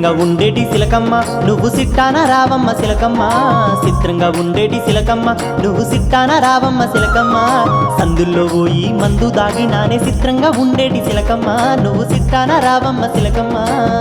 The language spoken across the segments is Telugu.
చిత్రంగా ఉండేటి సిలకమ్మ నువ్వు సిట్టాన రావమ్మ సిలకమ్మ చిత్రంగా ఉండేటి సిలకమ్మ నువ్వు సిట్టాన రావమ్మ సిలకమ్మ సందుల్లో పోయి మందు దాగినానే చిత్రంగా ఉండేటి సిలకమ్మ నువ్వు సిట్టాన రావమ్మ సిలకమ్మ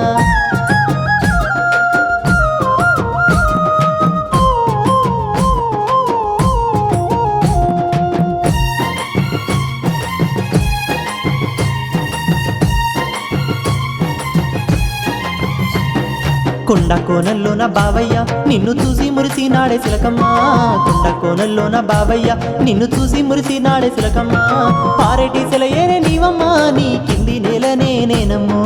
కొండ కోనల్లోన బావయ్య నిన్ను చూసి మురిసి నాడే సిలకమ్మ కొండ కోనల్లోన బావయ్య నిన్ను చూసి మురిసి నాడే సిలకమ్మ పారేటి సెలయేనే నీవమ్మ నీ కింది నేలనే నేనమ్మో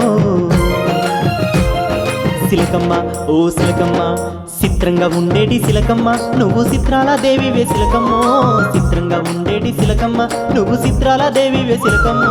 సిలకమ్మ ఓ సిలకమ్మ చిత్రంగా ఉండేటి సిలకమ్మ నువ్వు చిత్రాల దేవి వే సిలకమ్మో చిత్రంగా ఉండేటి సిలకమ్మ నువ్వు చిత్రాల దేవి వే సిలకమ్మో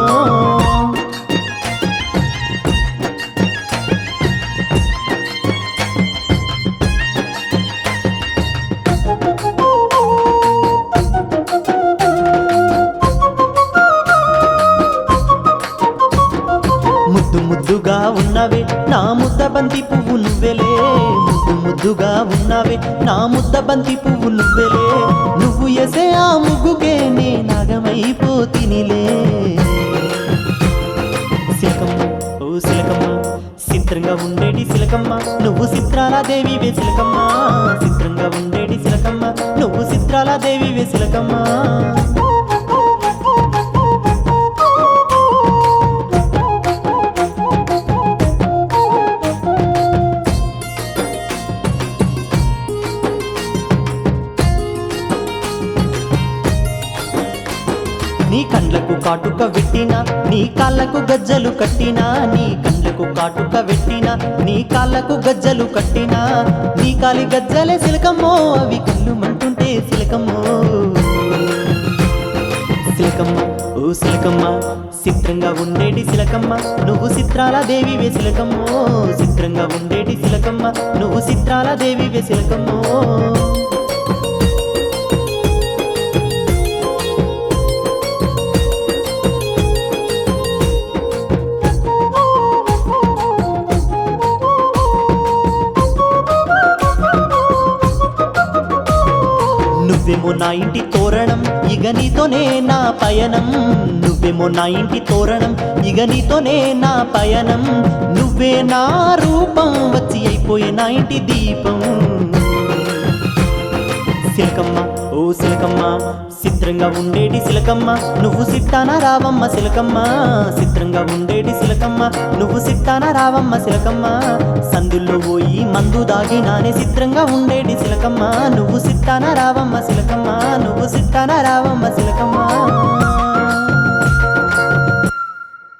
ముద్దు ముద్దుగా ఉన్నవే నా ముద్ద బంతి పువ్వు నువ్వెలే ముద్దు ముద్దుగా ఉన్నవే నా ముద్ద బంతి పువ్వు నువ్వెలే నువ్వు ఎసే ఆ ముగ్గుకే నే నాగమైపోతినిలే సిలకమ్మ ఓ సిలకమ్మ చిత్రంగా ఉండేటి సిలకమ్మ నువ్వు చిత్రాల దేవి వే సిలకమ్మ చిత్రంగా ఉండేటి సిలకమ్మ నువ్వు చిత్రాల దేవి వే సిలకమ్మ నీ కండ్లకు కాటుక పెట్టినా నీ కాళ్ళకు గజ్జలు కట్టినా నీ కండ్లకు కాటుక పెట్టినా నీ కాళ్ళకు గజ్జలు కట్టినా నీ కాలి గజ్జలే సిలకమ్మో అవి కళ్ళు మంటుంటే సిలకమ్మో సిలకమ్మ ఓ సిలకమ్మ చిత్రంగా ఉండేటి సిలకమ్మ నువ్వు చిత్రాల దేవి వే సిలకమ్మో చిత్రంగా ఉండేటి సిలకమ్మ నువ్వు చిత్రాల దేవి వే సిలకమ్మో నువ్వేమో నా ఇంటి తోరణం ఇక నీతోనే నా పయనం నువ్వేమో నా ఇంటి తోరణం ఇక నీతోనే నా పయనం నువ్వే నా రూపం వచ్చి అయిపోయే నా ఇంటి దీపం సిలకమ్మ ఓ సిలకమ్మ చిత్రంగా ఉండేటి సిలకమ్మ నువ్వు సిట్టాన రావమ్మ సిలకమ్మ చిత్రంగా ఉండేటి సిలకమ్మ నువ్వు సిట్టాన రావమ్మ సిలకమ్మ సందుల్లో పోయి మందు దాగినానే చిత్రంగా ఉండేటి సిలకమ్మ నువ్వు సిట్టాన రావమ్మ సిలకమ్మ నువ్వు సిట్టాన రావమ్మ సిలకమ్మ